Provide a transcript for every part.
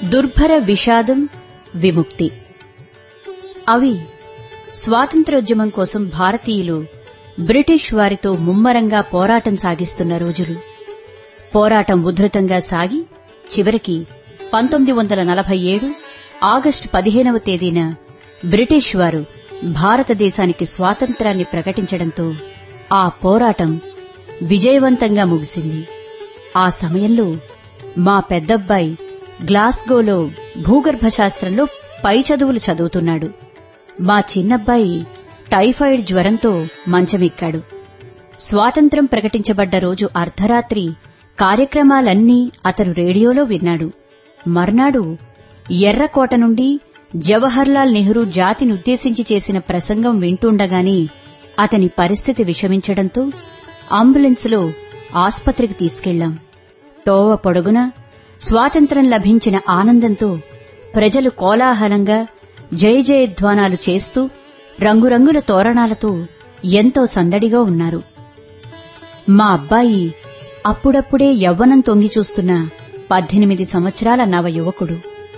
దుర్భర విషాదం విముక్తి అవి స్వాతంత్ర్యోద్యమం కోసం భారతీయులు బ్రిటిష్ వారితో ముమ్మరంగా పోరాటం సాగిస్తున్న రోజులు పోరాటం ఉధృతంగా సాగి చివరికి పంతొమ్మిది వందల నలభై ఏడు ఆగస్టు పదిహేనవ తేదీన బ్రిటిష్ వారు భారతదేశానికి స్వాతంత్రాన్ని ప్రకటించడంతో ఆ పోరాటం విజయవంతంగా ముగిసింది ఆ సమయంలో మా పెద్దబ్బాయి గ్లాస్గోలో భూగర్భ శాస్త్రంలో పై చదువులు చదువుతున్నాడు మా చిన్నబ్బాయి టైఫాయిడ్ జ్వరంతో మంచమెక్కాడు స్వాతంత్రం ప్రకటించబడ్డ రోజు అర్ధరాత్రి కార్యక్రమాలన్నీ అతను రేడియోలో విన్నాడు మర్నాడు ఎర్రకోట నుండి జవహర్లాల్ నెహ్రూ జాతినుద్దేశించి చేసిన ప్రసంగం వింటుండగానే అతని పరిస్థితి విషమించడంతో అంబులెన్సులో ఆస్పత్రికి తీసుకెళ్లాం తోవ పొడుగున స్వాతంత్రం లభించిన ఆనందంతో ప్రజలు కోలాహలంగా జయ జయధ్వానాలు చేస్తూ రంగురంగుల తోరణాలతో ఎంతో సందడిగా ఉన్నారు మా అబ్బాయి అప్పుడప్పుడే యవ్వనం తొంగి చూస్తున్న పద్దెనిమిది సంవత్సరాల నవ యువకుడు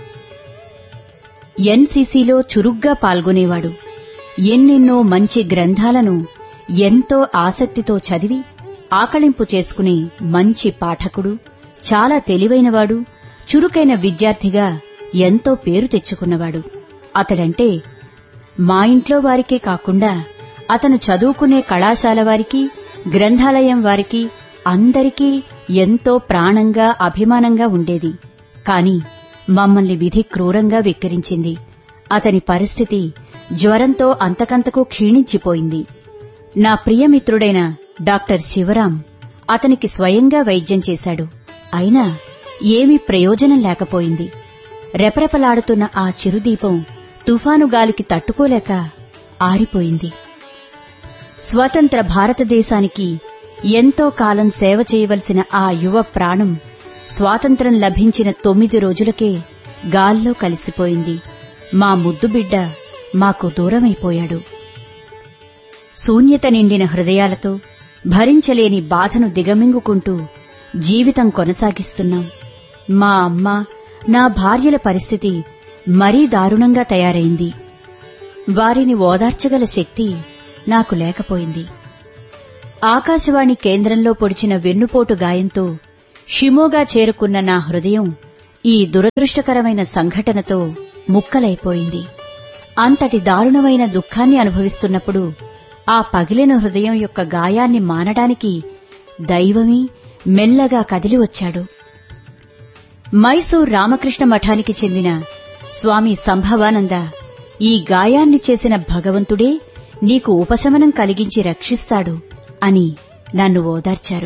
ఎన్సీసీలో చురుగ్గా పాల్గొనేవాడు ఎన్నెన్నో మంచి గ్రంథాలను ఎంతో ఆసక్తితో చదివి ఆకళింపు చేసుకునే మంచి పాఠకుడు చాలా తెలివైనవాడు చురుకైన విద్యార్థిగా ఎంతో పేరు తెచ్చుకున్నవాడు అతడంటే మా ఇంట్లో వారికే కాకుండా అతను చదువుకునే కళాశాల వారికి గ్రంథాలయం వారికి అందరికీ ఎంతో ప్రాణంగా అభిమానంగా ఉండేది కాని మమ్మల్ని విధి క్రూరంగా వెక్కిరించింది అతని పరిస్థితి జ్వరంతో అంతకంతకు క్షీణించిపోయింది నా ప్రియమిత్రుడైన డాక్టర్ శివరాం అతనికి స్వయంగా వైద్యం చేశాడు అయినా ఏమీ ప్రయోజనం లేకపోయింది రెపరెపలాడుతున్న ఆ చిరుదీపం తుఫాను గాలికి తట్టుకోలేక ఆరిపోయింది స్వతంత్ర భారతదేశానికి ఎంతో కాలం సేవ చేయవలసిన ఆ యువ ప్రాణం స్వాతంత్రం లభించిన తొమ్మిది రోజులకే గాల్లో కలిసిపోయింది మా ముద్దు బిడ్డ మాకు దూరమైపోయాడు శూన్యత నిండిన హృదయాలతో భరించలేని బాధను దిగమింగుకుంటూ జీవితం కొనసాగిస్తున్నాం మా అమ్మ నా భార్యల పరిస్థితి మరీ దారుణంగా తయారైంది వారిని ఓదార్చగల శక్తి నాకు లేకపోయింది ఆకాశవాణి కేంద్రంలో పొడిచిన వెన్నుపోటు గాయంతో షిమోగా చేరుకున్న నా హృదయం ఈ దురదృష్టకరమైన సంఘటనతో ముక్కలైపోయింది అంతటి దారుణమైన దుఃఖాన్ని అనుభవిస్తున్నప్పుడు ఆ పగిలిన హృదయం యొక్క గాయాన్ని మానడానికి దైవమే మెల్లగా కదిలి వచ్చాడు మైసూర్ రామకృష్ణ మఠానికి చెందిన స్వామి సంభవానంద ఈ గాయాన్ని చేసిన భగవంతుడే నీకు ఉపశమనం కలిగించి రక్షిస్తాడు అని నన్ను ఓదార్చారు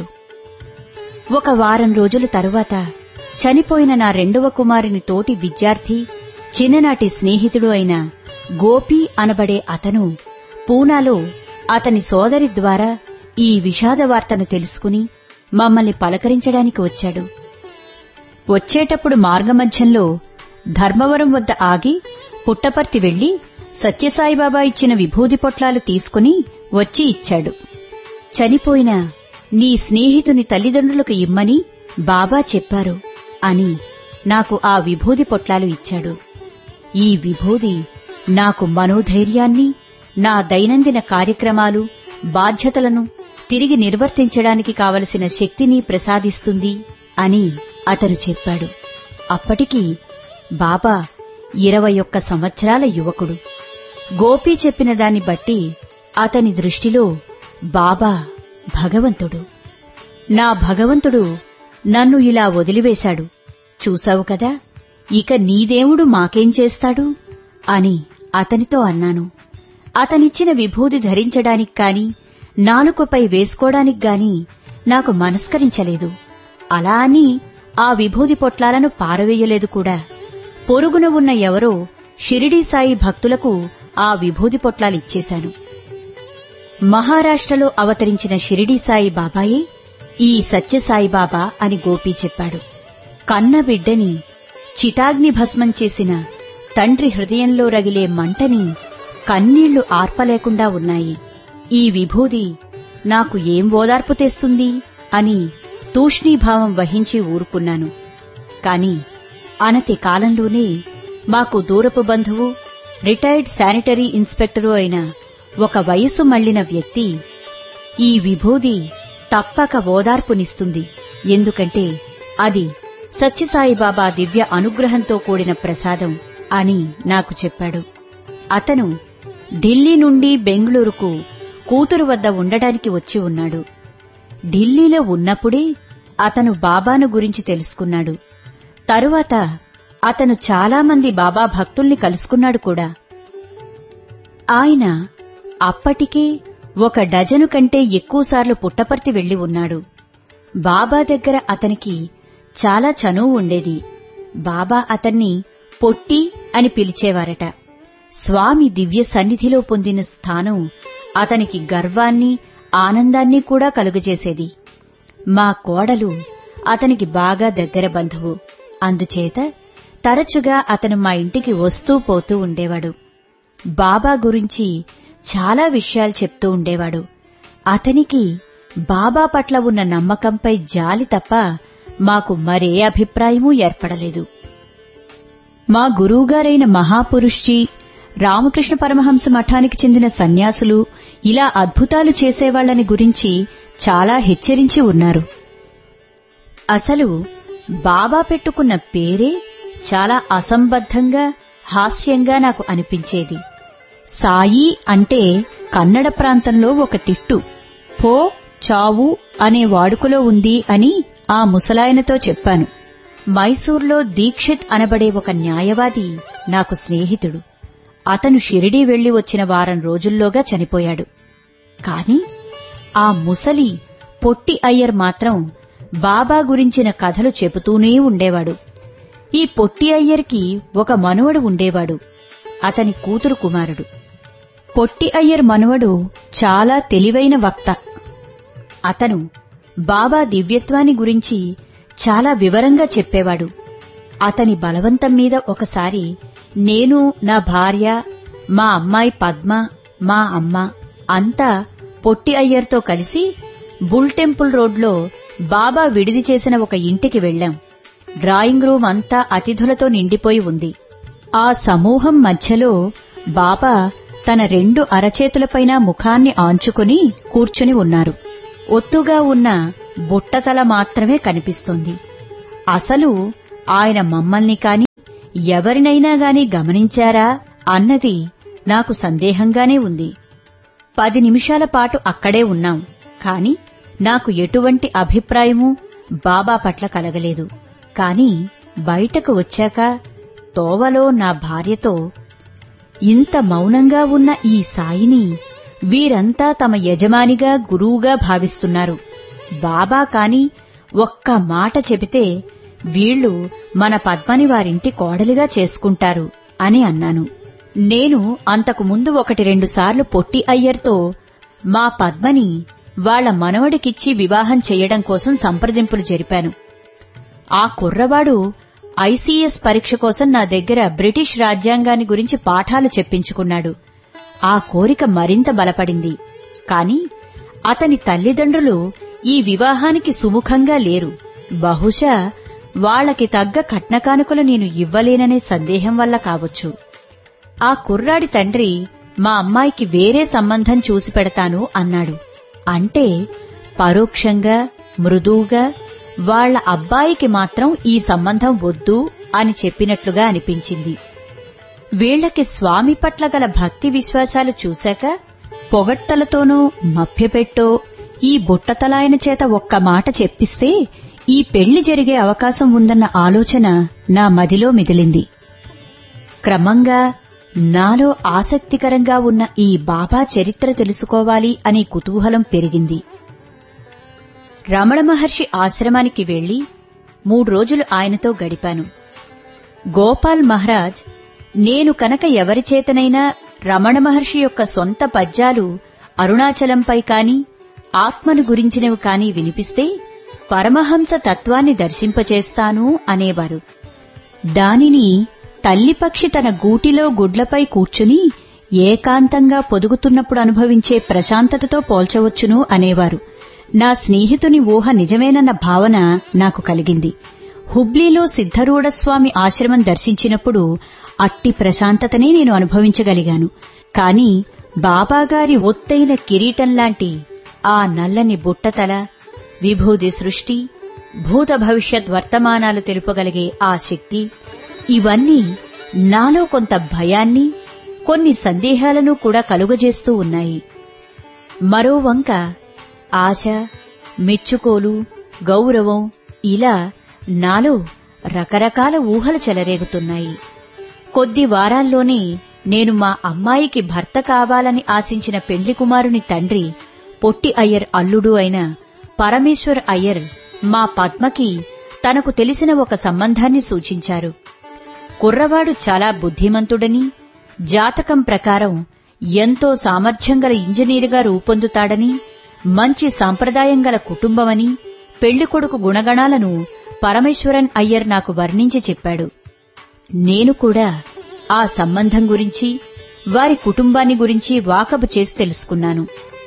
ఒక వారం రోజుల తరువాత చనిపోయిన నా రెండవ కుమారుని తోటి విద్యార్థి చిన్ననాటి స్నేహితుడు అయిన గోపి అనబడే అతను పూనాలో అతని సోదరి ద్వారా ఈ విషాద వార్తను తెలుసుకుని మమ్మల్ని పలకరించడానికి వచ్చాడు వచ్చేటప్పుడు మార్గమధ్యంలో ధర్మవరం వద్ద ఆగి పుట్టపర్తి వెళ్లి సత్యసాయిబాబా ఇచ్చిన విభూది పొట్లాలు తీసుకుని వచ్చి ఇచ్చాడు చనిపోయిన నీ స్నేహితుని తల్లిదండ్రులకు ఇమ్మని బాబా చెప్పారు అని నాకు ఆ విభూది పొట్లాలు ఇచ్చాడు ఈ విభూది నాకు మనోధైర్యాన్ని నా దైనందిన కార్యక్రమాలు బాధ్యతలను తిరిగి నిర్వర్తించడానికి కావలసిన శక్తిని ప్రసాదిస్తుంది అని అతను చెప్పాడు అప్పటికి బాబా ఇరవై ఒక్క సంవత్సరాల యువకుడు గోపి చెప్పిన దాన్ని బట్టి అతని దృష్టిలో బాబా భగవంతుడు నా భగవంతుడు నన్ను ఇలా వదిలివేశాడు చూశావు కదా ఇక నీదేవుడు మాకేం చేస్తాడు అని అతనితో అన్నాను అతనిచ్చిన విభూది ధరించడానికి కాని నాలుకపై వేసుకోవడానికి గాని నాకు మనస్కరించలేదు అలా అని ఆ విభూది పొట్లాలను పారవేయలేదు కూడా పొరుగున ఉన్న ఎవరో షిరిడీ సాయి భక్తులకు ఆ విభూది పొట్లాలిచ్చేశాను మహారాష్ట్రలో అవతరించిన షిరిడీ సాయి బాబాయే ఈ సత్యసాయి బాబా అని గోపి చెప్పాడు కన్న బిడ్డని చితాగ్ని భస్మం చేసిన తండ్రి హృదయంలో రగిలే మంటని కన్నీళ్లు ఆర్పలేకుండా ఉన్నాయి ఈ విభూది నాకు ఏం ఓదార్పు తెస్తుంది అని తూష్ణీభావం వహించి ఊరుకున్నాను కాని అనతి కాలంలోనే మాకు దూరపు బంధువు రిటైర్డ్ శానిటరీ ఇన్స్పెక్టరు అయిన ఒక వయసు మళ్లిన వ్యక్తి ఈ విభూది తప్పక ఓదార్పునిస్తుంది ఎందుకంటే అది సత్యసాయిబాబా దివ్య అనుగ్రహంతో కూడిన ప్రసాదం అని నాకు చెప్పాడు అతను ఢిల్లీ నుండి బెంగుళూరుకు కూతురు వద్ద ఉండడానికి వచ్చి ఉన్నాడు ఢిల్లీలో ఉన్నప్పుడే అతను బాబాను గురించి తెలుసుకున్నాడు తరువాత అతను చాలామంది బాబా భక్తుల్ని కలుసుకున్నాడు కూడా ఆయన అప్పటికే ఒక డజను కంటే ఎక్కువసార్లు పుట్టపర్తి వెళ్లి ఉన్నాడు బాబా దగ్గర అతనికి చాలా చనువు ఉండేది బాబా అతన్ని పొట్టి అని పిలిచేవారట స్వామి దివ్య సన్నిధిలో పొందిన స్థానం అతనికి గర్వాన్ని ఆనందాన్ని కూడా కలుగజేసేది మా కోడలు అతనికి బాగా దగ్గర బంధువు అందుచేత తరచుగా అతను మా ఇంటికి వస్తూ పోతూ ఉండేవాడు బాబా గురించి చాలా విషయాలు చెప్తూ ఉండేవాడు అతనికి బాబా పట్ల ఉన్న నమ్మకంపై జాలి తప్ప మాకు మరే అభిప్రాయమూ ఏర్పడలేదు మా గురువుగారైన మహాపురుష్జీ రామకృష్ణ పరమహంస మఠానికి చెందిన సన్యాసులు ఇలా అద్భుతాలు చేసేవాళ్లని గురించి చాలా హెచ్చరించి ఉన్నారు అసలు బాబా పెట్టుకున్న పేరే చాలా అసంబద్ధంగా హాస్యంగా నాకు అనిపించేది సాయి అంటే కన్నడ ప్రాంతంలో ఒక తిట్టు పో చావు అనే వాడుకలో ఉంది అని ఆ ముసలాయనతో చెప్పాను మైసూర్లో దీక్షిత్ అనబడే ఒక న్యాయవాది నాకు స్నేహితుడు అతను షిరిడీ వెళ్లి వచ్చిన వారం రోజుల్లోగా చనిపోయాడు కాని ఆ ముసలి పొట్టి అయ్యర్ మాత్రం బాబా గురించిన కథలు చెబుతూనే ఉండేవాడు ఈ పొట్టి అయ్యర్కి ఒక మనువడు ఉండేవాడు అతని కూతురు కుమారుడు పొట్టి అయ్యర్ మనువడు చాలా తెలివైన వక్త అతను బాబా దివ్యత్వాన్ని గురించి చాలా వివరంగా చెప్పేవాడు అతని బలవంతం మీద ఒకసారి నేను నా భార్య మా అమ్మాయి పద్మ మా అమ్మ అంతా పొట్టి అయ్యర్తో కలిసి బుల్ టెంపుల్ రోడ్లో బాబా విడిది చేసిన ఒక ఇంటికి వెళ్లాం డ్రాయింగ్ రూమ్ అంతా అతిథులతో నిండిపోయి ఉంది ఆ సమూహం మధ్యలో బాబా తన రెండు అరచేతులపైన ముఖాన్ని ఆంచుకుని కూర్చుని ఉన్నారు ఒత్తుగా ఉన్న బుట్టతల మాత్రమే కనిపిస్తోంది అసలు ఆయన మమ్మల్ని కాని ఎవరినైనా గాని గమనించారా అన్నది నాకు సందేహంగానే ఉంది పది నిమిషాల పాటు అక్కడే ఉన్నాం కాని నాకు ఎటువంటి అభిప్రాయమూ బాబా పట్ల కలగలేదు కాని బయటకు వచ్చాక తోవలో నా భార్యతో ఇంత మౌనంగా ఉన్న ఈ సాయిని వీరంతా తమ యజమానిగా గురువుగా భావిస్తున్నారు బాబా కాని ఒక్క మాట చెబితే వీళ్లు మన పద్మని వారింటి కోడలిగా చేసుకుంటారు అని అన్నాను నేను అంతకు ముందు ఒకటి రెండు సార్లు పొట్టి అయ్యర్తో మా పద్మని వాళ్ల మనవడికిచ్చి వివాహం చెయ్యడం కోసం సంప్రదింపులు జరిపాను ఆ కుర్రవాడు ఐసీఎస్ పరీక్ష కోసం నా దగ్గర బ్రిటిష్ రాజ్యాంగాన్ని గురించి పాఠాలు చెప్పించుకున్నాడు ఆ కోరిక మరింత బలపడింది కాని అతని తల్లిదండ్రులు ఈ వివాహానికి సుముఖంగా లేరు బహుశా వాళ్లకి తగ్గ కట్నకానుకలు నేను ఇవ్వలేననే సందేహం వల్ల కావచ్చు ఆ కుర్రాడి తండ్రి మా అమ్మాయికి వేరే సంబంధం చూసి పెడతాను అన్నాడు అంటే పరోక్షంగా మృదువుగా వాళ్ల అబ్బాయికి మాత్రం ఈ సంబంధం వద్దు అని చెప్పినట్లుగా అనిపించింది వీళ్లకి స్వామి పట్ల గల భక్తి విశ్వాసాలు చూశాక పొగట్టలతోనూ మభ్యపెట్టో ఈ బుట్టతలాయన చేత ఒక్క మాట చెప్పిస్తే ఈ పెళ్లి జరిగే అవకాశం ఉందన్న ఆలోచన నా మదిలో మిగిలింది క్రమంగా నాలో ఆసక్తికరంగా ఉన్న ఈ బాబా చరిత్ర తెలుసుకోవాలి అనే కుతూహలం పెరిగింది రమణ మహర్షి ఆశ్రమానికి వెళ్లి మూడు రోజులు ఆయనతో గడిపాను గోపాల్ మహారాజ్ నేను కనుక ఎవరిచేతనైనా రమణ మహర్షి యొక్క సొంత పద్యాలు అరుణాచలంపై కాని ఆత్మను గురించినవి కాని వినిపిస్తే పరమహంస తత్వాన్ని దర్శింపచేస్తాను అనేవారు దానిని తల్లిపక్షి తన గూటిలో గుడ్లపై కూర్చుని ఏకాంతంగా పొదుగుతున్నప్పుడు అనుభవించే ప్రశాంతతతో పోల్చవచ్చును అనేవారు నా స్నేహితుని ఊహ నిజమేనన్న భావన నాకు కలిగింది హుబ్లీలో సిద్ధరూఢ స్వామి ఆశ్రమం దర్శించినప్పుడు అట్టి ప్రశాంతతనే నేను అనుభవించగలిగాను కాని బాబాగారి ఒత్తైన కిరీటంలాంటి ఆ నల్లని బుట్టతల విభూది సృష్టి భూత భవిష్యత్ వర్తమానాలు తెలుపగలిగే ఆ శక్తి ఇవన్నీ నాలో కొంత భయాన్ని కొన్ని సందేహాలను కూడా కలుగజేస్తూ ఉన్నాయి మరో వంక ఆశ మెచ్చుకోలు గౌరవం ఇలా నాలో రకరకాల ఊహలు చెలరేగుతున్నాయి కొద్ది వారాల్లోనే నేను మా అమ్మాయికి భర్త కావాలని ఆశించిన పెండ్లి కుమారుని తండ్రి పొట్టి అయ్యర్ అల్లుడు అయిన పరమేశ్వర్ అయ్యర్ మా పద్మకి తనకు తెలిసిన ఒక సంబంధాన్ని సూచించారు కుర్రవాడు చాలా బుద్ధిమంతుడని జాతకం ప్రకారం ఎంతో సామర్థ్యం గల ఇంజనీరుగా రూపొందుతాడని మంచి సాంప్రదాయం గల కుటుంబమని పెళ్లికొడుకు గుణగణాలను పరమేశ్వరన్ అయ్యర్ నాకు వర్ణించి చెప్పాడు నేను కూడా ఆ సంబంధం గురించి వారి కుటుంబాన్ని గురించి వాకబు చేసి తెలుసుకున్నాను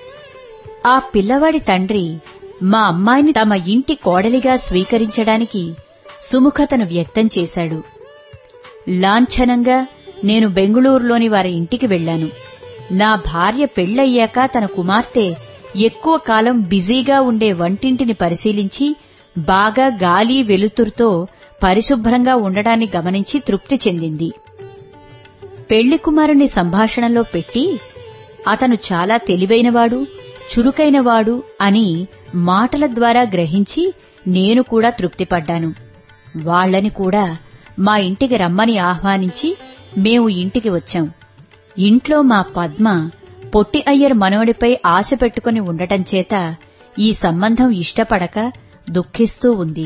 ఆ పిల్లవాడి తండ్రి మా అమ్మాయిని తమ ఇంటి కోడలిగా స్వీకరించడానికి సుముఖతను వ్యక్తం చేశాడు లాంఛనంగా నేను బెంగుళూరులోని వారి ఇంటికి వెళ్లాను నా భార్య పెళ్లయ్యాక తన కుమార్తె ఎక్కువ కాలం బిజీగా ఉండే వంటింటిని పరిశీలించి బాగా గాలి వెలుతురుతో పరిశుభ్రంగా ఉండడాన్ని గమనించి తృప్తి చెందింది పెళ్లి కుమారుని సంభాషణలో పెట్టి అతను చాలా తెలివైనవాడు చురుకైనవాడు అని మాటల ద్వారా గ్రహించి నేను కూడా తృప్తిపడ్డాను వాళ్లని కూడా మా ఇంటికి రమ్మని ఆహ్వానించి మేము ఇంటికి వచ్చాం ఇంట్లో మా పద్మ పొట్టి అయ్యర్ మనవడిపై ఆశ పెట్టుకుని ఉండటం చేత ఈ సంబంధం ఇష్టపడక దుఃఖిస్తూ ఉంది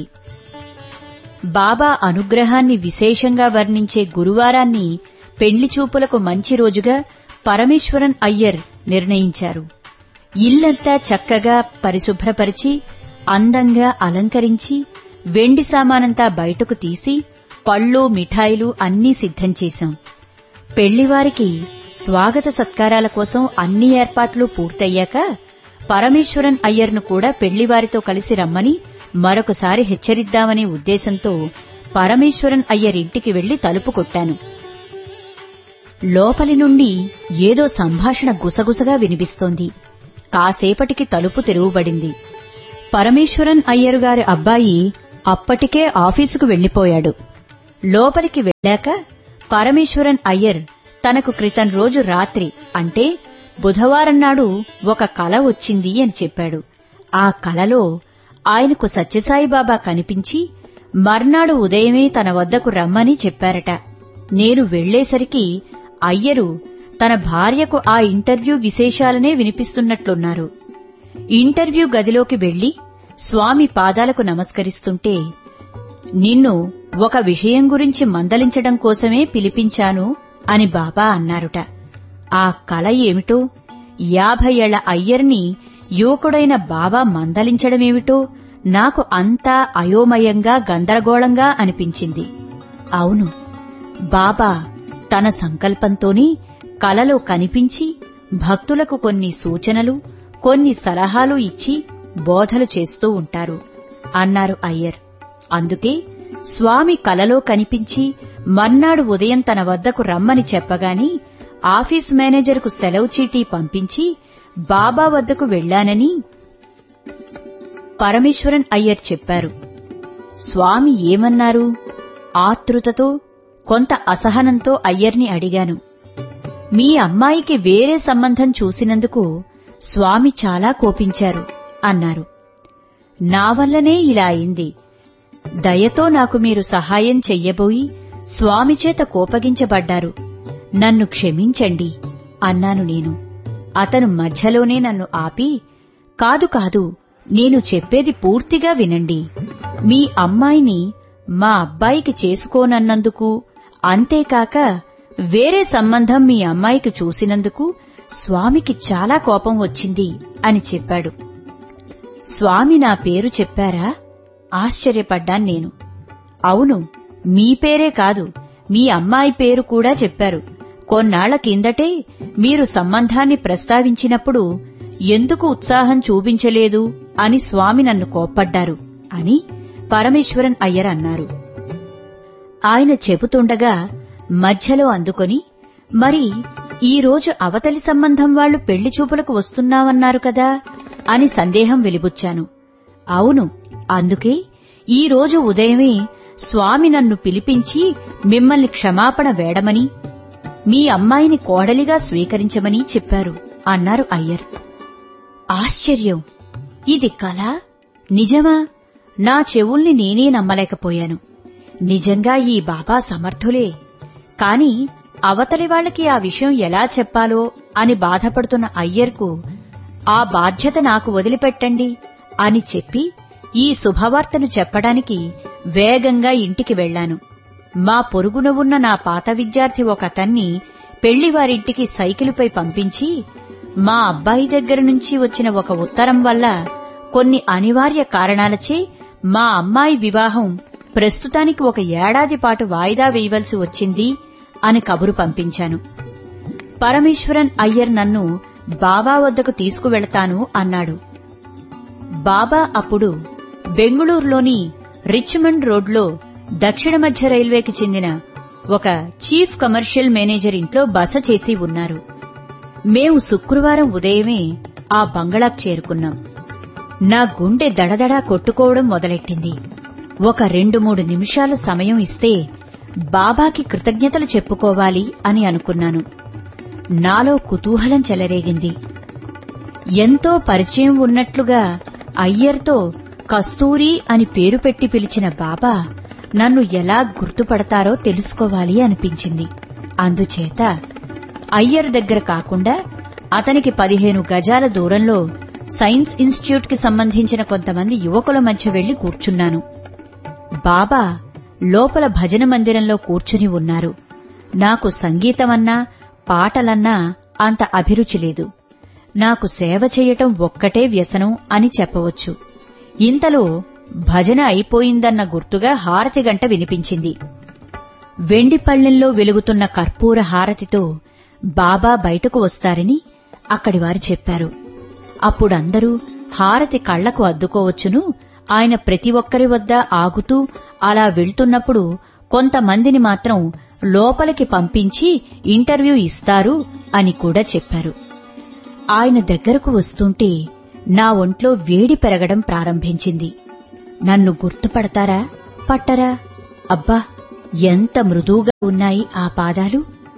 బాబా అనుగ్రహాన్ని విశేషంగా వర్ణించే గురువారాన్ని పెళ్లి చూపులకు మంచి రోజుగా పరమేశ్వరన్ అయ్యర్ నిర్ణయించారు ఇల్లంతా చక్కగా పరిశుభ్రపరిచి అందంగా అలంకరించి వెండి సామానంతా బయటకు తీసి పళ్ళు మిఠాయిలు అన్నీ సిద్ధం చేశాం పెళ్లివారికి స్వాగత సత్కారాల కోసం అన్ని ఏర్పాట్లు పూర్తయ్యాక పరమేశ్వరన్ అయ్యర్ను కూడా పెళ్లివారితో కలిసి రమ్మని మరొకసారి హెచ్చరిద్దామనే ఉద్దేశంతో పరమేశ్వరన్ అయ్యర్ ఇంటికి వెళ్లి తలుపు కొట్టాను లోపలి నుండి ఏదో సంభాషణ గుసగుసగా వినిపిస్తోంది కాసేపటికి తలుపు తెరువబడింది పరమేశ్వరన్ అయ్యర్ గారి అబ్బాయి అప్పటికే ఆఫీసుకు వెళ్లిపోయాడు లోపలికి వెళ్ళాక పరమేశ్వరన్ అయ్యర్ తనకు క్రితం రోజు రాత్రి అంటే బుధవారం నాడు ఒక కల వచ్చింది అని చెప్పాడు ఆ కలలో ఆయనకు సత్యసాయిబాబా కనిపించి మర్నాడు ఉదయమే తన వద్దకు రమ్మని చెప్పారట నేను వెళ్లేసరికి అయ్యరు తన భార్యకు ఆ ఇంటర్వ్యూ విశేషాలనే వినిపిస్తున్నట్లున్నారు ఇంటర్వ్యూ గదిలోకి వెళ్లి స్వామి పాదాలకు నమస్కరిస్తుంటే నిన్ను ఒక విషయం గురించి మందలించడం కోసమే పిలిపించాను అని బాబా అన్నారుట ఆ కల ఏమిటో యాభై ఏళ్ల అయ్యర్ని యువకుడైన బాబా మందలించడమేమిటో నాకు అంతా అయోమయంగా గందరగోళంగా అనిపించింది అవును బాబా తన సంకల్పంతోనే కలలో కనిపించి భక్తులకు కొన్ని సూచనలు కొన్ని సలహాలు ఇచ్చి బోధలు చేస్తూ ఉంటారు అన్నారు అయ్యర్ అందుకే స్వామి కలలో కనిపించి మర్నాడు ఉదయం తన వద్దకు రమ్మని చెప్పగాని ఆఫీస్ మేనేజర్కు సెలవు చీటీ పంపించి బాబా వద్దకు వెళ్లానని పరమేశ్వరన్ అయ్యర్ చెప్పారు స్వామి ఏమన్నారు ఆతృతతో కొంత అసహనంతో అయ్యర్ని అడిగాను మీ అమ్మాయికి వేరే సంబంధం చూసినందుకు స్వామి చాలా కోపించారు అన్నారు నా వల్లనే ఇలా అయింది దయతో నాకు మీరు సహాయం చెయ్యబోయి స్వామి చేత కోపగించబడ్డారు నన్ను క్షమించండి అన్నాను నేను అతను మధ్యలోనే నన్ను ఆపి కాదు కాదు నేను చెప్పేది పూర్తిగా వినండి మీ అమ్మాయిని మా అబ్బాయికి చేసుకోనన్నందుకు అంతేకాక వేరే సంబంధం మీ అమ్మాయికి చూసినందుకు స్వామికి చాలా కోపం వచ్చింది అని చెప్పాడు స్వామి నా పేరు చెప్పారా ఆశ్చర్యపడ్డాను నేను అవును మీ పేరే కాదు మీ అమ్మాయి పేరు కూడా చెప్పారు కొన్నాళ్ల కిందటే మీరు సంబంధాన్ని ప్రస్తావించినప్పుడు ఎందుకు ఉత్సాహం చూపించలేదు అని స్వామి నన్ను కోప్పడ్డారు అని పరమేశ్వరన్ అయ్యర్ అన్నారు ఆయన చెబుతుండగా మధ్యలో అందుకొని మరి ఈ రోజు అవతలి సంబంధం వాళ్లు పెళ్లి చూపులకు వస్తున్నామన్నారు కదా అని సందేహం వెలిబుచ్చాను అవును అందుకే ఈ రోజు ఉదయమే స్వామి నన్ను పిలిపించి మిమ్మల్ని క్షమాపణ వేడమని మీ అమ్మాయిని కోడలిగా స్వీకరించమని చెప్పారు అన్నారు అయ్యర్ ఆశ్చర్యం ఇది కళ నిజమా నా చెవుల్ని నేనే నమ్మలేకపోయాను నిజంగా ఈ బాబా సమర్థులే కాని అవతలి వాళ్ళకి ఆ విషయం ఎలా చెప్పాలో అని బాధపడుతున్న అయ్యర్కు ఆ బాధ్యత నాకు వదిలిపెట్టండి అని చెప్పి ఈ శుభవార్తను చెప్పడానికి వేగంగా ఇంటికి వెళ్లాను మా పొరుగున ఉన్న నా పాత విద్యార్థి ఒకతన్ని పెళ్లివారింటికి సైకిలుపై పంపించి మా అబ్బాయి దగ్గర నుంచి వచ్చిన ఒక ఉత్తరం వల్ల కొన్ని అనివార్య కారణాలచే మా అమ్మాయి వివాహం ప్రస్తుతానికి ఒక ఏడాది పాటు వాయిదా వేయవలసి వచ్చింది అని కబురు పంపించాను పరమేశ్వరన్ అయ్యర్ నన్ను బాబా వద్దకు తీసుకువెళతాను అన్నాడు బాబా అప్పుడు బెంగుళూరులోని రిచ్మండ్ రోడ్లో దక్షిణ మధ్య రైల్వేకి చెందిన ఒక చీఫ్ కమర్షియల్ మేనేజర్ ఇంట్లో బస చేసి ఉన్నారు మేము శుక్రవారం ఉదయమే ఆ బంగళాకు చేరుకున్నాం నా గుండె దడదడా కొట్టుకోవడం మొదలెట్టింది ఒక రెండు మూడు నిమిషాల సమయం ఇస్తే బాబాకి కృతజ్ఞతలు చెప్పుకోవాలి అని అనుకున్నాను నాలో కుతూహలం చెలరేగింది ఎంతో పరిచయం ఉన్నట్లుగా అయ్యర్తో కస్తూరి అని పేరు పెట్టి పిలిచిన బాబా నన్ను ఎలా గుర్తుపడతారో తెలుసుకోవాలి అనిపించింది అందుచేత అయ్యర్ దగ్గర కాకుండా అతనికి పదిహేను గజాల దూరంలో సైన్స్ ఇన్స్టిట్యూట్ కి సంబంధించిన కొంతమంది యువకుల మధ్య వెళ్లి కూర్చున్నాను బాబా లోపల భజన మందిరంలో కూర్చుని ఉన్నారు నాకు సంగీతమన్నా పాటలన్నా అంత అభిరుచి లేదు నాకు సేవ చేయటం ఒక్కటే వ్యసనం అని చెప్పవచ్చు ఇంతలో భజన అయిపోయిందన్న గుర్తుగా హారతి గంట వినిపించింది వెండి పళ్ళెంలో వెలుగుతున్న కర్పూర హారతితో బాబా బయటకు వస్తారని అక్కడి వారు చెప్పారు అప్పుడందరూ హారతి కళ్లకు అద్దుకోవచ్చును ఆయన ప్రతి ఒక్కరి వద్ద ఆగుతూ అలా వెళ్తున్నప్పుడు కొంతమందిని మాత్రం లోపలికి పంపించి ఇంటర్వ్యూ ఇస్తారు అని కూడా చెప్పారు ఆయన దగ్గరకు వస్తుంటే నా ఒంట్లో వేడి పెరగడం ప్రారంభించింది నన్ను గుర్తుపడతారా పట్టరా అబ్బా ఎంత మృదువుగా ఉన్నాయి ఆ పాదాలు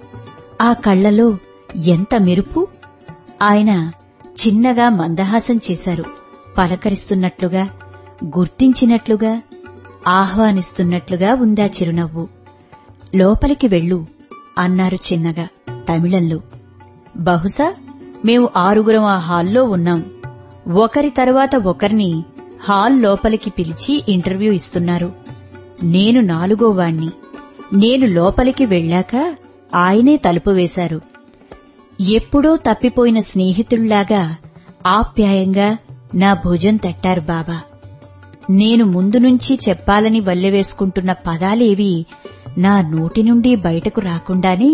ఆ కళ్లలో ఎంత మెరుపు ఆయన చిన్నగా మందహాసం చేశారు పలకరిస్తున్నట్లుగా గుర్తించినట్లుగా ఆహ్వానిస్తున్నట్లుగా ఉందా చిరునవ్వు లోపలికి వెళ్ళు అన్నారు చిన్నగా తమిళంలో బహుశా మేము ఆరుగురం ఆ హాల్లో ఉన్నాం ఒకరి తరువాత ఒకరిని హాల్ లోపలికి పిలిచి ఇంటర్వ్యూ ఇస్తున్నారు నేను నాలుగో వాణ్ణి నేను లోపలికి వెళ్ళాక ఆయనే తలుపు వేశారు ఎప్పుడో తప్పిపోయిన స్నేహితుల్లాగా ఆప్యాయంగా నా భుజం తట్టారు బాబా నేను ముందు నుంచి చెప్పాలని వల్లెవేసుకుంటున్న పదాలేవి నా నోటి నుండి బయటకు రాకుండానే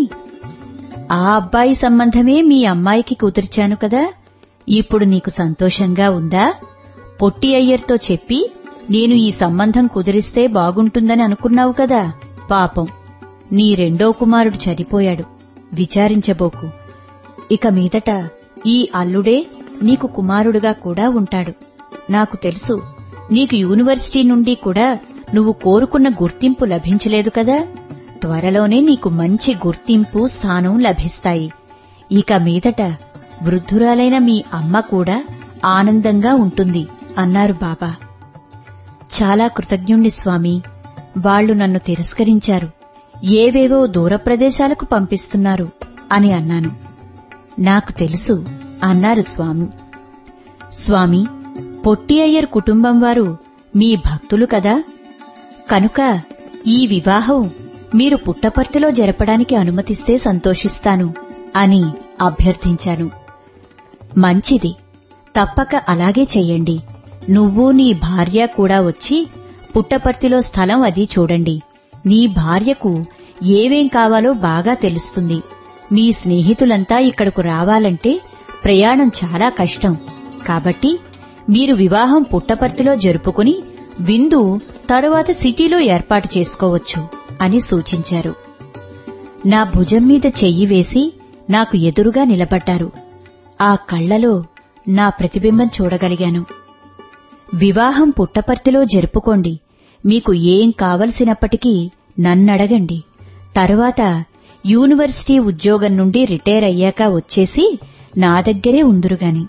ఆ అబ్బాయి సంబంధమే మీ అమ్మాయికి కుదిర్చాను కదా ఇప్పుడు నీకు సంతోషంగా ఉందా పొట్టి అయ్యర్తో చెప్పి నేను ఈ సంబంధం కుదిరిస్తే బాగుంటుందని అనుకున్నావు కదా పాపం నీ రెండో కుమారుడు చనిపోయాడు విచారించబోకు ఇక మీదట ఈ అల్లుడే నీకు కుమారుడుగా కూడా ఉంటాడు నాకు తెలుసు నీకు యూనివర్సిటీ నుండి కూడా నువ్వు కోరుకున్న గుర్తింపు లభించలేదు కదా త్వరలోనే నీకు మంచి గుర్తింపు స్థానం లభిస్తాయి ఇక మీదట వృద్ధురాలైన మీ అమ్మ కూడా ఆనందంగా ఉంటుంది అన్నారు బాబా చాలా కృతజ్ఞుణ్ణి స్వామి వాళ్లు నన్ను తిరస్కరించారు ఏవేవో దూర ప్రదేశాలకు పంపిస్తున్నారు అని అన్నాను నాకు తెలుసు అన్నారు స్వామి స్వామి పొట్టి అయ్యర్ కుటుంబం వారు మీ భక్తులు కదా కనుక ఈ వివాహం మీరు పుట్టపర్తిలో జరపడానికి అనుమతిస్తే సంతోషిస్తాను అని అభ్యర్థించాను మంచిది తప్పక అలాగే చెయ్యండి నువ్వు నీ భార్య కూడా వచ్చి పుట్టపర్తిలో స్థలం అది చూడండి నీ భార్యకు ఏవేం కావాలో బాగా తెలుస్తుంది మీ స్నేహితులంతా ఇక్కడకు రావాలంటే ప్రయాణం చాలా కష్టం కాబట్టి మీరు వివాహం పుట్టపర్తిలో జరుపుకుని విందు తరువాత సిటీలో ఏర్పాటు చేసుకోవచ్చు అని సూచించారు నా భుజం మీద చెయ్యి వేసి నాకు ఎదురుగా నిలబడ్డారు ఆ కళ్లలో నా ప్రతిబింబం చూడగలిగాను వివాహం పుట్టపర్తిలో జరుపుకోండి మీకు ఏం కావలసినప్పటికీ నన్నడగండి తరువాత యూనివర్సిటీ ఉద్యోగం నుండి రిటైర్ అయ్యాక వచ్చేసి నా దగ్గరే ఉందురుగాని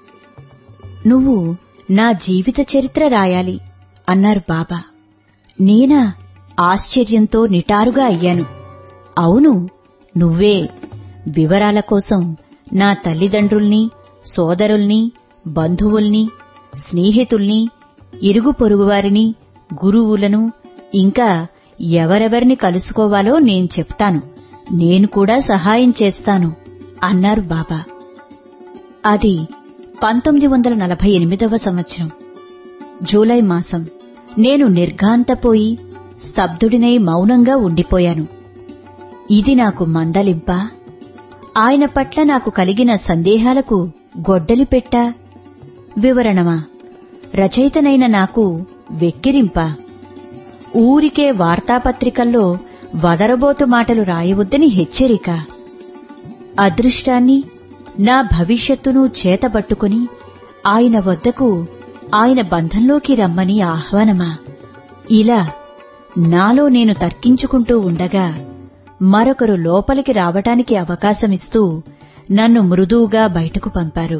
నువ్వు నా జీవిత చరిత్ర రాయాలి అన్నారు బాబా నేనా ఆశ్చర్యంతో నిటారుగా అయ్యాను అవును నువ్వే వివరాల కోసం నా తల్లిదండ్రుల్ని సోదరుల్ని బంధువుల్ని స్నేహితుల్ని ఇరుగు పొరుగువారిని గురువులను ఇంకా ఎవరెవరిని కలుసుకోవాలో నేను చెప్తాను నేను కూడా సహాయం చేస్తాను అన్నారు బాబా అది పంతొమ్మిది వందల నలభై ఎనిమిదవ సంవత్సరం జూలై మాసం నేను నిర్ఘాంతపోయి స్తబ్దుడినై మౌనంగా ఉండిపోయాను ఇది నాకు మందలింపా ఆయన పట్ల నాకు కలిగిన సందేహాలకు గొడ్డలి పెట్టా వివరణమా రచయితనైన నాకు వెక్కిరింపా ఊరికే వార్తాపత్రికల్లో వదరబోతు మాటలు రాయవద్దని హెచ్చరిక అదృష్టాన్ని నా భవిష్యత్తును చేతబట్టుకుని ఆయన వద్దకు ఆయన బంధంలోకి రమ్మని ఆహ్వానమా ఇలా నాలో నేను తర్కించుకుంటూ ఉండగా మరొకరు లోపలికి రావటానికి అవకాశమిస్తూ నన్ను మృదువుగా బయటకు పంపారు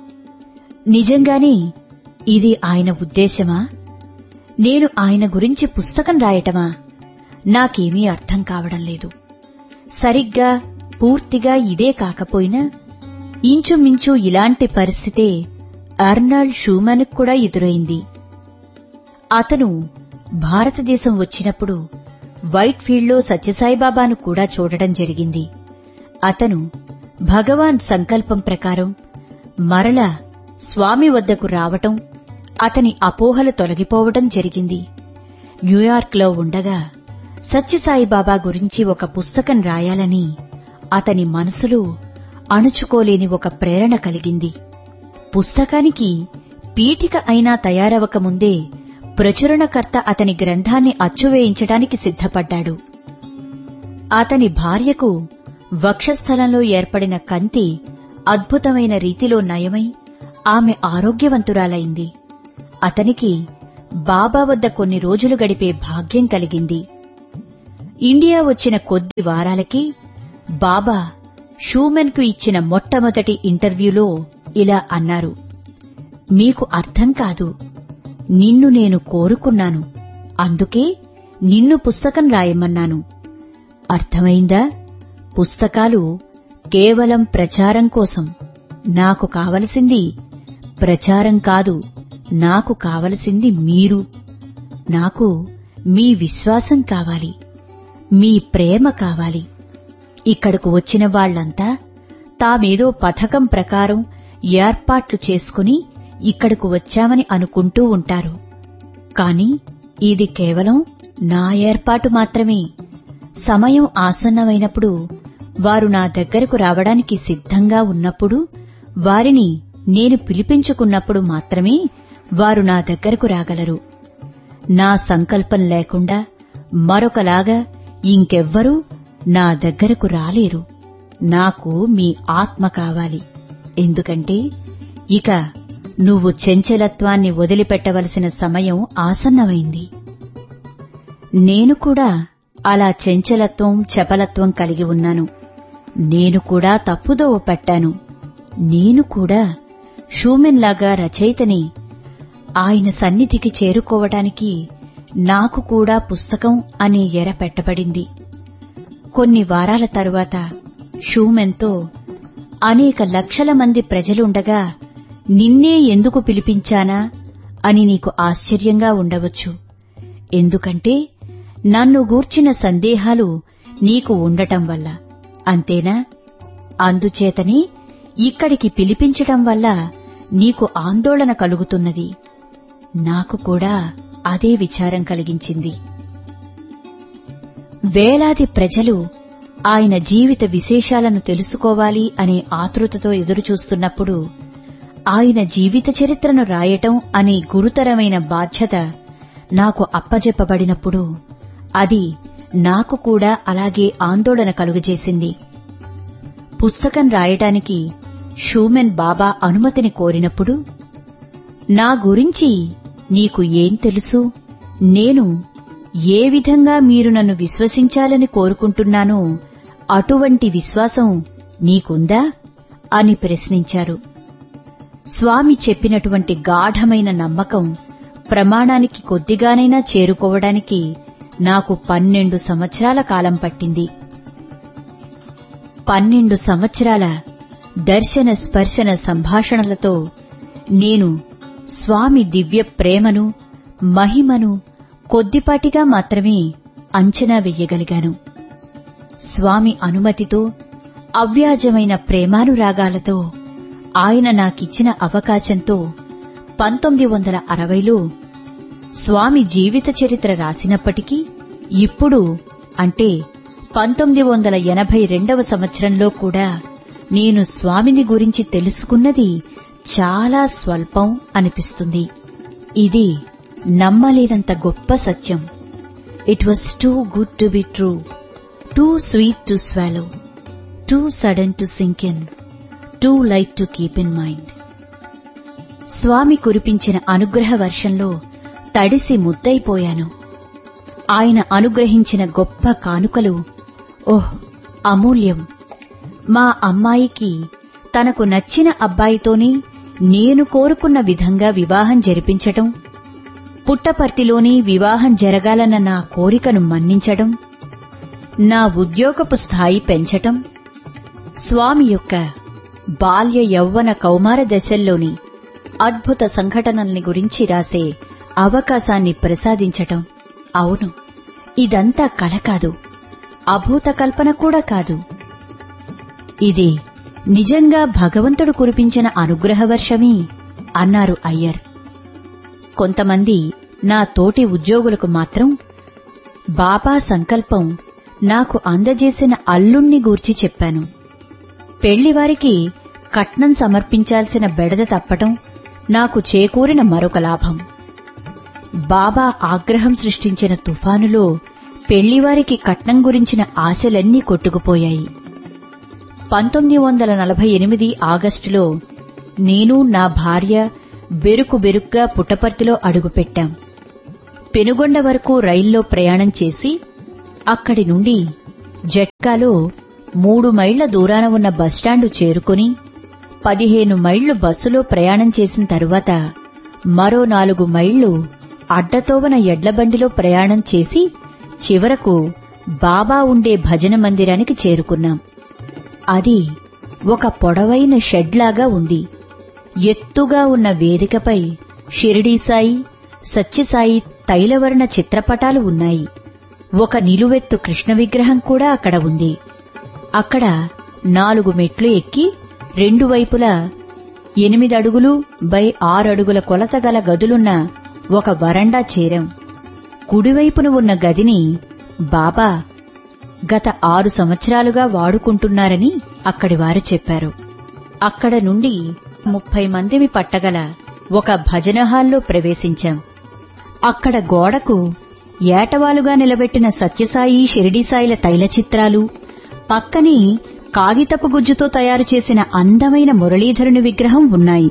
నిజంగానే ఇది ఆయన ఉద్దేశమా నేను ఆయన గురించి పుస్తకం రాయటమా నాకేమీ అర్థం కావడం లేదు సరిగ్గా పూర్తిగా ఇదే కాకపోయినా ఇంచుమించు ఇలాంటి పరిస్థితే అర్నాల్డ్ షూమన్ కూడా ఎదురైంది అతను భారతదేశం వచ్చినప్పుడు వైట్ ఫీల్డ్లో సత్యసాయిబాబాను కూడా చూడడం జరిగింది అతను భగవాన్ సంకల్పం ప్రకారం మరలా స్వామి వద్దకు రావటం అతని అపోహలు తొలగిపోవటం జరిగింది న్యూయార్క్లో ఉండగా సత్యసాయిబాబా గురించి ఒక పుస్తకం రాయాలని అతని మనసులో అణుచుకోలేని ఒక ప్రేరణ కలిగింది పుస్తకానికి పీఠిక అయినా తయారవకముందే ప్రచురణకర్త అతని గ్రంథాన్ని అచ్చువేయించడానికి సిద్ధపడ్డాడు అతని భార్యకు వక్షస్థలంలో ఏర్పడిన కంతి అద్భుతమైన రీతిలో నయమై ఆమె ఆరోగ్యవంతురాలైంది అతనికి బాబా వద్ద కొన్ని రోజులు గడిపే భాగ్యం కలిగింది ఇండియా వచ్చిన కొద్ది వారాలకి బాబా షూమెన్కు ఇచ్చిన మొట్టమొదటి ఇంటర్వ్యూలో ఇలా అన్నారు మీకు అర్థం కాదు నిన్ను నేను కోరుకున్నాను అందుకే నిన్ను పుస్తకం రాయమన్నాను అర్థమైందా పుస్తకాలు కేవలం ప్రచారం కోసం నాకు కావలసింది ప్రచారం కాదు నాకు కావలసింది మీరు నాకు మీ విశ్వాసం కావాలి మీ ప్రేమ కావాలి ఇక్కడకు వచ్చిన వాళ్లంతా తామేదో పథకం ప్రకారం ఏర్పాట్లు చేసుకుని ఇక్కడకు వచ్చామని అనుకుంటూ ఉంటారు కాని ఇది కేవలం నా ఏర్పాటు మాత్రమే సమయం ఆసన్నమైనప్పుడు వారు నా దగ్గరకు రావడానికి సిద్ధంగా ఉన్నప్పుడు వారిని నేను పిలిపించుకున్నప్పుడు మాత్రమే వారు నా దగ్గరకు రాగలరు నా సంకల్పం లేకుండా మరొకలాగా ఇంకెవ్వరూ నా దగ్గరకు రాలేరు నాకు మీ ఆత్మ కావాలి ఎందుకంటే ఇక నువ్వు చెంచలత్వాన్ని వదిలిపెట్టవలసిన సమయం ఆసన్నమైంది నేను కూడా అలా చెంచలత్వం చపలత్వం కలిగి ఉన్నాను నేను కూడా తప్పుదోవ పట్టాను నేను కూడా షూమెన్లాగా రచయితని ఆయన సన్నిధికి చేరుకోవటానికి నాకు కూడా పుస్తకం అనే ఎర పెట్టబడింది కొన్ని వారాల తరువాత షూమెన్తో అనేక లక్షల మంది ప్రజలుండగా నిన్నే ఎందుకు పిలిపించానా అని నీకు ఆశ్చర్యంగా ఉండవచ్చు ఎందుకంటే నన్ను గూర్చిన సందేహాలు నీకు ఉండటం వల్ల అంతేనా అందుచేతనే ఇక్కడికి పిలిపించటం వల్ల నీకు ఆందోళన కలుగుతున్నది నాకు కూడా అదే విచారం కలిగించింది వేలాది ప్రజలు ఆయన జీవిత విశేషాలను తెలుసుకోవాలి అనే ఆతృతతో ఎదురుచూస్తున్నప్పుడు ఆయన జీవిత చరిత్రను రాయటం అనే గురుతరమైన బాధ్యత నాకు అప్పజెప్పబడినప్పుడు అది నాకు కూడా అలాగే ఆందోళన కలుగజేసింది పుస్తకం రాయటానికి షూమెన్ బాబా అనుమతిని కోరినప్పుడు నా గురించి నీకు ఏం తెలుసు నేను ఏ విధంగా మీరు నన్ను విశ్వసించాలని కోరుకుంటున్నానో అటువంటి విశ్వాసం నీకుందా అని ప్రశ్నించారు స్వామి చెప్పినటువంటి గాఢమైన నమ్మకం ప్రమాణానికి కొద్దిగానైనా చేరుకోవడానికి నాకు పన్నెండు సంవత్సరాల కాలం పట్టింది పన్నెండు సంవత్సరాల దర్శన స్పర్శన సంభాషణలతో నేను స్వామి దివ్య ప్రేమను మహిమను కొద్దిపాటిగా మాత్రమే అంచనా వెయ్యగలిగాను స్వామి అనుమతితో అవ్యాజమైన ప్రేమానురాగాలతో ఆయన నాకిచ్చిన అవకాశంతో పంతొమ్మిది వందల అరవైలో స్వామి జీవిత చరిత్ర రాసినప్పటికీ ఇప్పుడు అంటే పంతొమ్మిది వందల ఎనభై రెండవ సంవత్సరంలో కూడా నేను స్వామిని గురించి తెలుసుకున్నది చాలా స్వల్పం అనిపిస్తుంది ఇది నమ్మలేనంత గొప్ప సత్యం it was too good to be true too sweet to swallow too sudden to sink in too light to keep in mind స్వామి కురిపించిన అనుగ్రహ వర్షంలో తడిసి ముద్దైపోయాను ఆయన అనుగ్రహించిన గొప్ప కానుకలు ఓహ్ అమూల్యం మా అమ్మాయికి తనకు నచ్చిన అబ్బాయితోనే నేను కోరుకున్న విధంగా వివాహం జరిపించటం పుట్టపర్తిలోని వివాహం జరగాలన్న నా కోరికను మన్నించడం నా ఉద్యోగపు స్థాయి పెంచటం స్వామి యొక్క బాల్య యౌవన కౌమార దశల్లోని అద్భుత సంఘటనల్ని గురించి రాసే అవకాశాన్ని ప్రసాదించటం అవును ఇదంతా కల కాదు అభూత కల్పన కూడా కాదు ఇది నిజంగా భగవంతుడు కురిపించిన అనుగ్రహ వర్షమే అన్నారు అయ్యర్ కొంతమంది నా తోటి ఉద్యోగులకు మాత్రం బాబా సంకల్పం నాకు అందజేసిన అల్లుణ్ణి గూర్చి చెప్పాను పెళ్లివారికి కట్నం సమర్పించాల్సిన బెడద తప్పటం నాకు చేకూరిన మరొక లాభం బాబా ఆగ్రహం సృష్టించిన తుఫానులో పెళ్లివారికి కట్నం గురించిన ఆశలన్నీ కొట్టుకుపోయాయి పంతొమ్మిది వందల నలభై ఎనిమిది ఆగస్టులో నేను నా భార్య బెరుకు బెరుగ్గా పుట్టపర్తిలో అడుగుపెట్టాం పెనుగొండ వరకు రైల్లో ప్రయాణం చేసి అక్కడి నుండి జట్కాలో మూడు మైళ్ల దూరాన ఉన్న బస్టాండు చేరుకుని పదిహేను మైళ్లు బస్సులో ప్రయాణం చేసిన తరువాత మరో నాలుగు మైళ్లు అడ్డతోవన ఎడ్లబండిలో ప్రయాణం చేసి చివరకు బాబా ఉండే భజన మందిరానికి చేరుకున్నాం అది ఒక పొడవైన షెడ్లాగా ఉంది ఎత్తుగా ఉన్న వేదికపై షిరిడీ సాయి సత్యసాయి తైలవర్ణ చిత్రపటాలు ఉన్నాయి ఒక నిలువెత్తు కృష్ణ విగ్రహం కూడా అక్కడ ఉంది అక్కడ నాలుగు మెట్లు ఎక్కి రెండు వైపులా ఎనిమిది అడుగులు బై ఆరు అడుగుల కొలత గల గదులున్న ఒక వరండా చేరాం కుడివైపున ఉన్న గదిని బాబా గత ఆరు సంవత్సరాలుగా వాడుకుంటున్నారని అక్కడి వారు చెప్పారు అక్కడ నుండి ముప్పై మందిని పట్టగల ఒక భజన హాల్లో ప్రవేశించాం అక్కడ గోడకు ఏటవాలుగా నిలబెట్టిన సత్యసాయి షిరిడీసాయిల తైల చిత్రాలు పక్కనే కాగితపు గుజ్జుతో తయారు చేసిన అందమైన మురళీధరుని విగ్రహం ఉన్నాయి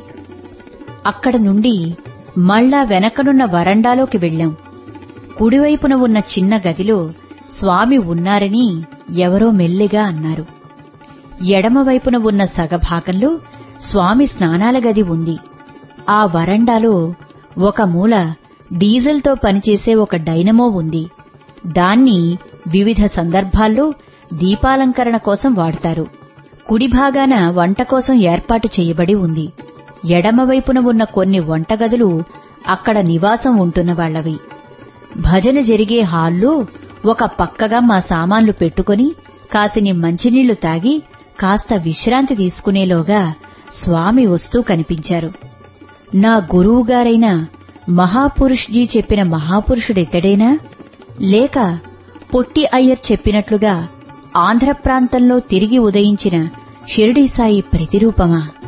అక్కడ నుండి మళ్ళా వెనకనున్న వరండాలోకి వెళ్లాం కుడివైపున ఉన్న చిన్న గదిలో స్వామి ఉన్నారని ఎవరో మెల్లిగా అన్నారు ఎడమవైపున ఉన్న సగభాగంలో స్వామి స్నానాల గది ఉంది ఆ వరండాలో ఒక మూల డీజిల్తో పనిచేసే ఒక డైనమో ఉంది దాన్ని వివిధ సందర్భాల్లో దీపాలంకరణ కోసం వాడతారు కుడి భాగాన వంట కోసం ఏర్పాటు చేయబడి ఉంది ఎడమవైపున ఉన్న కొన్ని వంటగదులు అక్కడ నివాసం ఉంటున్న వాళ్లవి భజన జరిగే హాల్లో ఒక పక్కగా మా సామాన్లు పెట్టుకుని కాసిని మంచినీళ్లు తాగి కాస్త విశ్రాంతి తీసుకునేలోగా స్వామి వస్తూ కనిపించారు నా గురువుగారైన మహాపురుష్జీ చెప్పిన మహాపురుషుడెత్తడేనా లేక పొట్టి అయ్యర్ చెప్పినట్లుగా ఆంధ్ర ప్రాంతంలో తిరిగి ఉదయించిన షిరిడీ సాయి ప్రతిరూపమా